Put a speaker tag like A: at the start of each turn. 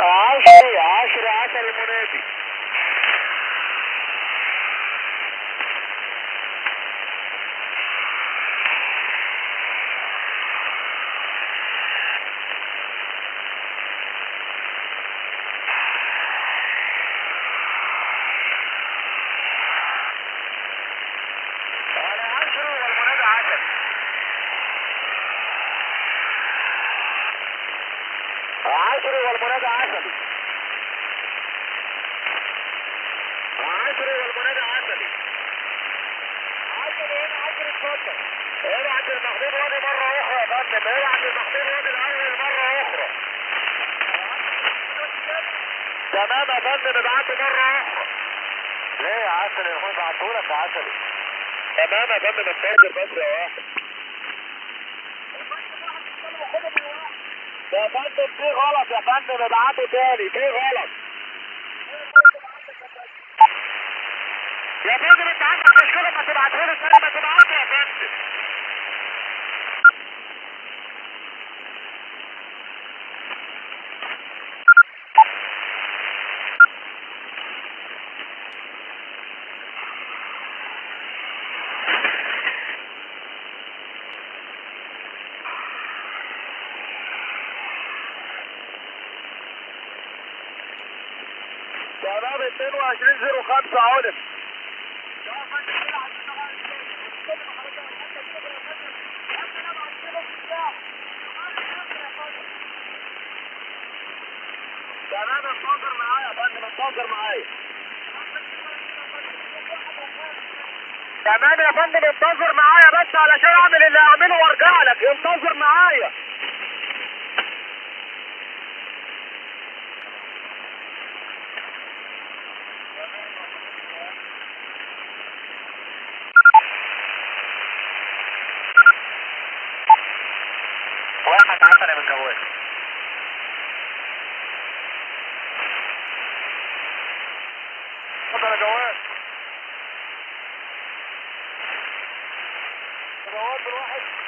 A: عشري عشري عسل المنادي على عشري والمنادي عسلي عشري والمنادي عسلي عشري والمنادي عسلي عسلي هنا عشري اتفضل هنا عند المحمود وادي مرة أخرى يا فندم هنا عند المحمود وادي الأول مرة أخرى تمام يا فندم ابعته مرة أخرى ليه يا عسلي يا اخويا بعتهولك يا عسلي تمام يا فندم التاجر بس يا واحد يا فندم في غلط يا فندم ابعته تاني في غلط يا فندم انت عندك مشكلة ما تبعته له تاني ما تبعته يا فندم تمام 22 05 علم تمام انتظر معايا يا فندم انتظر معايا تمام يا فندم انتظر معايا بس علشان اعمل اللي اعمله وارجع لك انتظر معايا واحد عسل من جوال اتفضل يا جواد جواد بالواحد